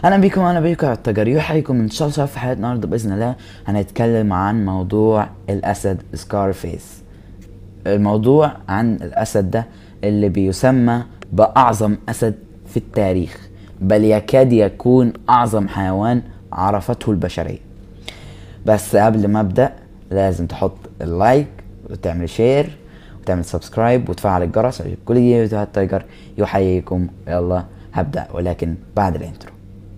اهلا بيكم انا بيكم على التجاري يحييكم ان شاء الله في حلقه النهارده باذن الله هنتكلم عن موضوع الاسد سكارفيس الموضوع عن الاسد ده اللي بيسمى باعظم اسد في التاريخ بل يكاد يكون اعظم حيوان عرفته البشريه بس قبل ما ابدا لازم تحط اللايك وتعمل شير وتعمل سبسكرايب وتفعل الجرس عشان كل فيديوهات تايجر يحييكم يلا هبدا ولكن بعد الانترو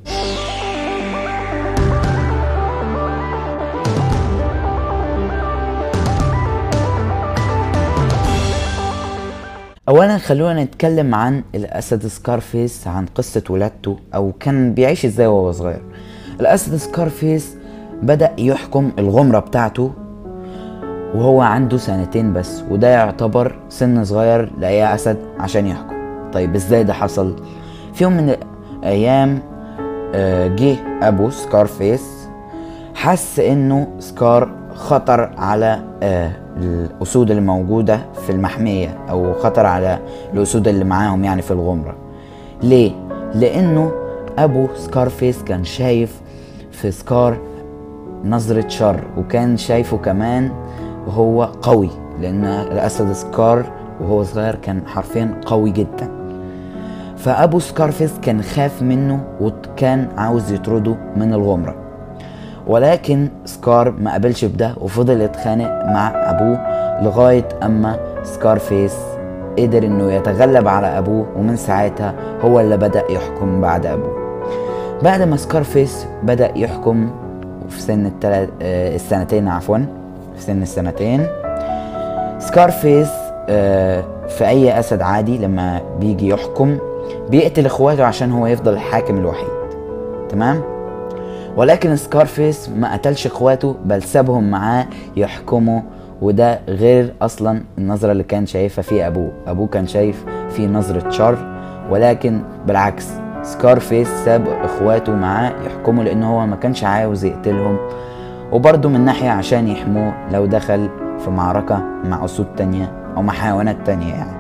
اولا خلونا نتكلم عن الاسد سكارفيس عن قصة ولادته او كان بيعيش ازاي وهو صغير الاسد سكارفيس بدأ يحكم الغمرة بتاعته وهو عنده سنتين بس وده يعتبر سن صغير لأي أسد عشان يحكم طيب ازاي ده حصل في يوم من الأيام آه، جه أبو سكارفيس حس إنه سكار خطر على آه، الأسود اللي موجودة في المحمية أو خطر على الأسود اللي معاهم يعني في الغمرة ليه؟ لأنه أبو سكارفيس كان شايف في سكار نظرة شر وكان شايفه كمان وهو قوي لأن الأسد سكار وهو صغير كان حرفيا قوي جدا فأبو سكارفيس كان خاف منه وكان عاوز يطرده من الغمرة ولكن سكار ما قبلش بده وفضل يتخانق مع أبوه لغاية أما سكارفيس قدر إنه يتغلب على أبوه ومن ساعتها هو اللي بدأ يحكم بعد أبوه بعد ما سكارفيس بدأ يحكم في سن التلات آه السنتين عفوا في سن السنتين سكارفيس آه في أي أسد عادي لما بيجي يحكم بيقتل إخواته عشان هو يفضل الحاكم الوحيد تمام ولكن سكارفيس ما قتلش إخواته بل سابهم معاه يحكموا وده غير أصلا النظرة اللي كان شايفها في أبوه أبوه كان شايف في نظرة شر ولكن بالعكس سكارفيس ساب اخواته معاه يحكموا لان هو ما كانش عاوز يقتلهم وبرضه من ناحية عشان يحموه لو دخل في معركة مع أسود تانية أو مع حيوانات تانية يعني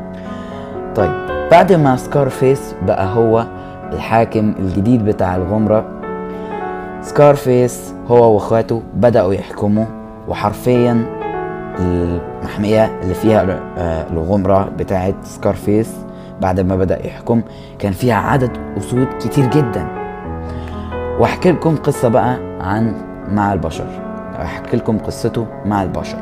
طيب بعد ما سكارفيس بقى هو الحاكم الجديد بتاع الغمرة سكارفيس هو واخواته بدأوا يحكموا وحرفيا المحمية اللي فيها آه، الغمرة بتاعت سكارفيس بعد ما بدأ يحكم كان فيها عدد أسود كتير جدا واحكي لكم قصة بقى عن مع البشر احكي لكم قصته مع البشر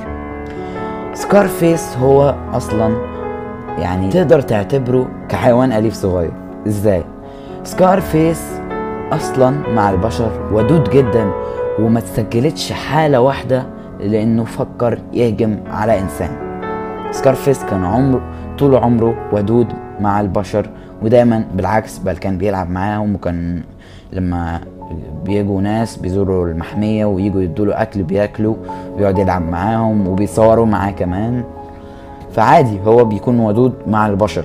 سكارفيس هو اصلا يعني تقدر تعتبره كحيوان اليف صغير ازاي سكارفيس اصلا مع البشر ودود جدا وما تسجلتش حالة واحدة لانه فكر يهجم على انسان سكارفيس كان عمره طول عمره ودود مع البشر ودايما بالعكس بل كان بيلعب معاهم وكان لما بيجوا ناس بيزوروا المحمية ويجوا يدوله أكل بياكلوا ويقعد يلعب معاهم وبيصوروا معاه كمان فعادي هو بيكون ودود مع البشر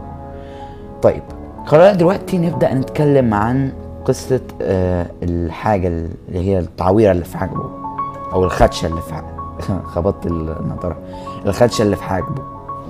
طيب خلينا دلوقتي نبدأ نتكلم عن قصة آه الحاجة اللي هي التعويرة اللي في حاجبه أو الخدشة اللي في حاجبه خبطت النضارة الخدشة اللي في حاجبه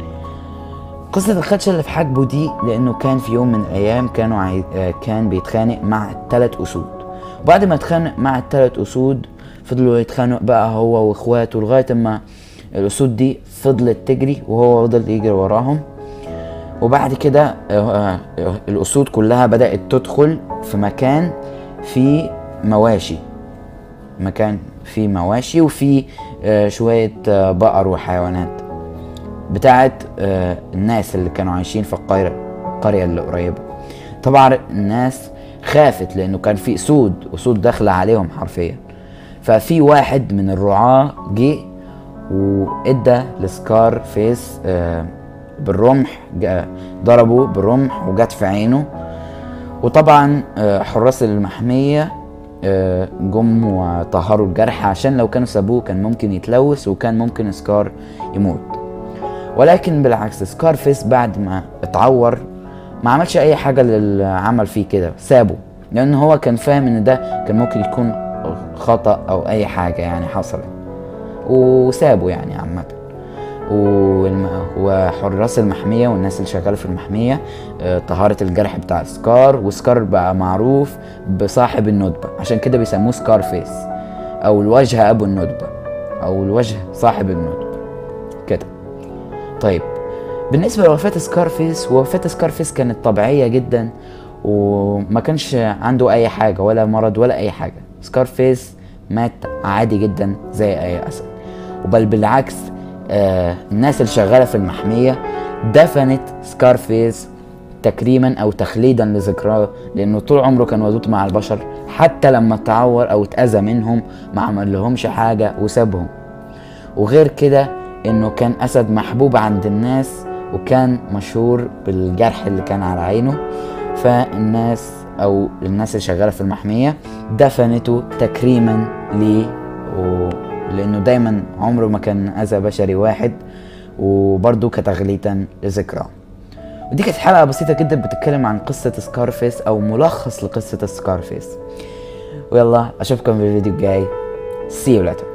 قصة الخدشة اللي في حاجبه دي لأنه كان في يوم من الأيام كانوا عاي... آه، كان بيتخانق مع ثلاث أسود وبعد ما اتخانق مع الثلاث أسود فضلوا يتخانقوا بقى هو وإخواته لغاية ما الأسود دي فضلت تجري وهو فضل يجري وراهم وبعد كده آه، آه، الأسود كلها بدأت تدخل في مكان فيه مواشي مكان فيه مواشي وفيه آه، شوية آه، بقر وحيوانات بتاعت آه، الناس اللي كانوا عايشين في القرية القرية اللي قريبة طبعا الناس خافت لانه كان في اسود اسود داخلة عليهم حرفيا ففي واحد من الرعاة جه وادى لسكار فيس آه، بالرمح جا- ضربه بالرمح وجت في عينه وطبعا آه، حراس المحمية آه، جم وطهروا الجرح عشان لو كانوا سابوه كان ممكن يتلوث وكان ممكن سكار يموت ولكن بالعكس سكارفيس بعد ما اتعور ما عملش اي حاجة للي عمل فيه كده سابه لان هو كان فاهم ان ده كان ممكن يكون خطأ او اي حاجة يعني حصلت وسابه يعني عامة والم- وحراس المحمية والناس اللي شغالة في المحمية آه، طهارة الجرح بتاع سكار وسكار بقى معروف بصاحب الندبة عشان كده بيسموه سكار فيس أو الوجه أبو الندبة أو الوجه صاحب الندبة كده طيب بالنسبة لوفاة سكارفيس وفاة سكارفيس كانت طبيعية جدا وما كانش عنده أي حاجة ولا مرض ولا أي حاجة سكارفيس مات عادي جدا زي أي أسد وبل بالعكس آه الناس اللي شغالة في المحمية دفنت سكارفيس تكريما او تخليدا لذكراه لانه طول عمره كان ودود مع البشر حتى لما تعور او اتاذى منهم ما عمل لهمش حاجه وسابهم وغير كده انه كان اسد محبوب عند الناس وكان مشهور بالجرح اللي كان على عينه فالناس او الناس اللي شغاله في المحميه دفنته تكريما ليه و... لانه دايما عمره ما كان اذى بشري واحد وبرضه كتغليتا لذكراه ودي كانت حلقه بسيطه جدا بتتكلم عن قصه سكارفيس او ملخص لقصه سكارفيس ويلا اشوفكم في الفيديو الجاي see you later